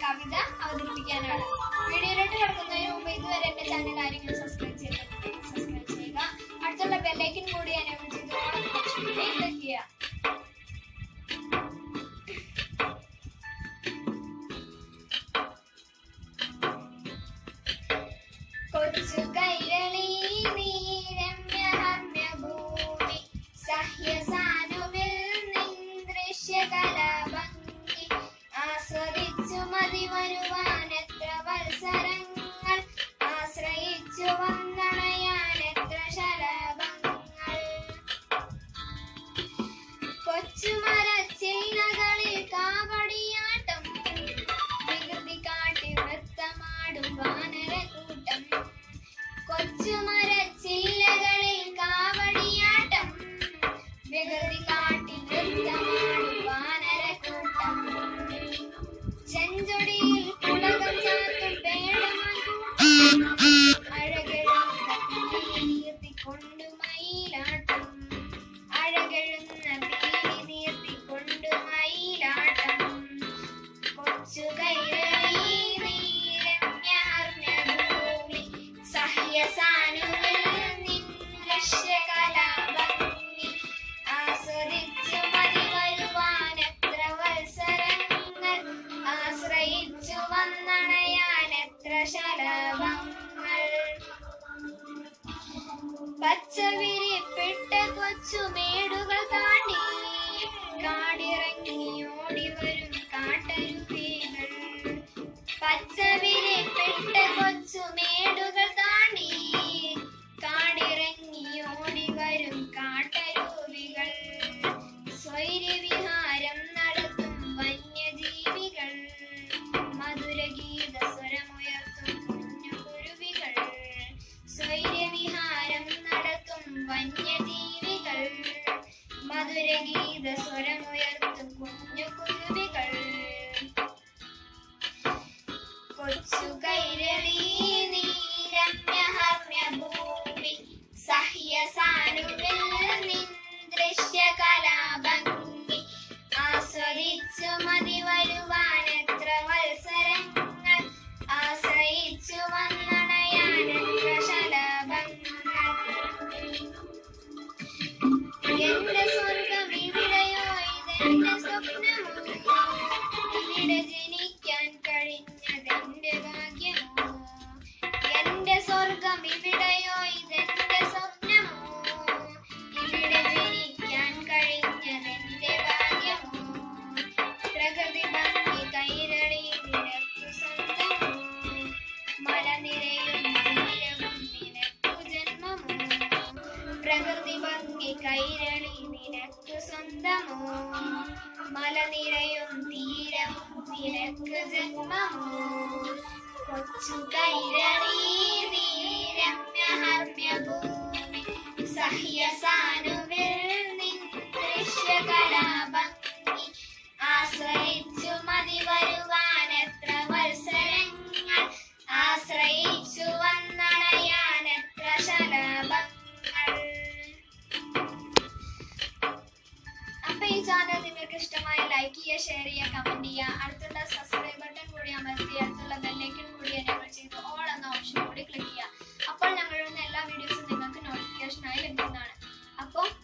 കവിത അവതരിപ്പിക്കാനാണ് വീഡിയോയിലോട്ട് കിടക്കുന്നതിന് മുമ്പ് ഇതുവരെ എന്റെ ചാനൽ ആരെങ്കിലും സബ്സ്ക്രൈബ് ചെയ്തിട്ടുണ്ടെങ്കിൽ സബ്സ്ക്രൈബ് ചെയ്യുക അടുത്തുള്ള ബെല്ലൈക്കൻ കൂടി എനേബിൾ ചെയ്ത് ഓണം ക്ലിക്ക് ചെയ്യുക കൊച്ചു കൈരളി നീരമ്യഹമ്യഭൂമി സഹ്യസാനുവിൽ നിന്ദ്രശ്യകലാഭംഗി ആസ്വദിച്ചു മതി വരുവാനെത്ര വത്സരങ്ങൾ ആശ്രയിച്ചു വന്നണയാനെത്ര ശലഭങ്ങൾ കൊച്ചുമരച്ചില്ലകളിൽ കാവടിയാട്ടം വികൃതി കാട്ടി നൃത്തമാടും വാനരക്കൂട്ടം കൊച്ചുമരച്ചില്ലകളിൽ കാവടിയാട്ടം വികൃതി കാട്ടി നൃത്തമാടും വാനരക്കൂട്ടം ചെഞ്ചൊടിയിൽ പുളകം ചാത്തും പേടമാക്കൂട്ടം അഴകെഴുന്ന പീലി നീർത്തിക്കൊണ്ടു മയിലാട്ടം അഴകെഴുന്ന പീലി നീർത്തിക്കൊണ്ടു മയിലാട്ടം കൊച്ചു കൈരളി നീരമ്യാർമ്യഭൂമി സഹ്യസാനുവിൽ നിൻരശ്യകലാഭംഗി ആസ്വദിച്ചു മതി വരുവാനെത്ര വത്സരങ്ങൾ ആശ്രയിച്ചു വന്നണയാനെത്ര ശലഭങ്ങൾ പച്ചവിരിപ്പിട്ട കൊച്ചു മേടുകൾ താണ്ടി കാടിറങ്ങി ഓടി വരും കാട്ടരുവികൾ പച്ചവിരിപ്പിട്ട കൊച്ചു മേടുകൾ താണ്ടി കാടിറങ്ങി ഓടി വരും കാട്ടരുവികൾ സ്വൈര്യവിഹാരം നടത്തും വന്യജീവികൾ മധുരഗീത സ്വരമുയർത്തും കുഞ്ഞു കുരുവികൾ സ്വൈര്യവിഹാരം നടത്തും വന്യജീവികൾ മധുരഗീത സ്വരമുയർത്തും കുഞ്ഞു കുരുവികൾ കൊച്ചു കൈരളി നീരമ്യഹമ്യഭൂമി സഹ്യസാനുവിൽ നിന്ദ്രശ്യകലാഭംഗി ആസ്വദിച്ചു മതി വരുവാനെത്ര വത്സരങ്ങൾ ആശ്രയിച്ചു വന്നണയാനെത്ര ശലഭങ്ങൾ എന്റെ സ്വർഗം ഇവിടെയോ ഇതെന്റെ സ്വപ്നമോ ഇവിടെ ജനിക്കാൻ കഴിഞ്ഞതെന്റെ ഭാഗ്യമോ എന്റെ സ്വർഗം ഇവിടെയോ ഇതെന്റെ സ്വപ്നമോ ഇവിടെ ജനിക്കാൻ കഴിഞ്ഞതെന്റെ ഭാഗ്യമോ പ്രകൃതി ഭംഗി കൈരളി നിനക്കു സ്വന്തമോ മലനിരയും തീരവും നിനക്കു ജന്മമോ പ്രകൃതി ഭംഗി കൈരളി നിനക്കു സ്വന്തമോ മലനിരയും തീരവും നിനക്ക് ജന്മമോ കൊച്ചു കൈരളി നീരമ്യഹർമ്യഭൂമി സഹ്യസാനുവിൽ നിന്ദ്രശ്യകലാഭംഗി ആശ്രയിച്ചു മതി വരുവാനെത്ര വത്സരങ്ങൾ ആശ്രയിച്ചു വന്നണയാനെത്ര ശലഭങ്ങൾ അപ്പൊ ഈ ചാനൽ നിങ്ങൾക്ക് ഇഷ്ടമായ ലൈക്ക് ചെയ്യുക ഷെയർ ചെയ്യുക കമന്റ് ചെയ്യുക അടുത്തുള്ള സബ്സ്ക്രൈബ് ബട്ടൺ കൂടി അമർത്തി അടുത്തുള്ള ബെല്ലൈക്കൺ കൂടി എനേബിൾ ചെയ്ത് ഓൾ എന്ന ഓപ്ഷൻ കൂടി ക്ലിക്ക് ചെയ്യുക അപ്പോൾ ഞങ്ങൾ ഇടുന്ന എല്ലാ വീഡിയോസും നിങ്ങൾക്ക് നോട്ടിഫിക്കേഷനായി ലഭിക്കുന്നതാണ് അപ്പോൾ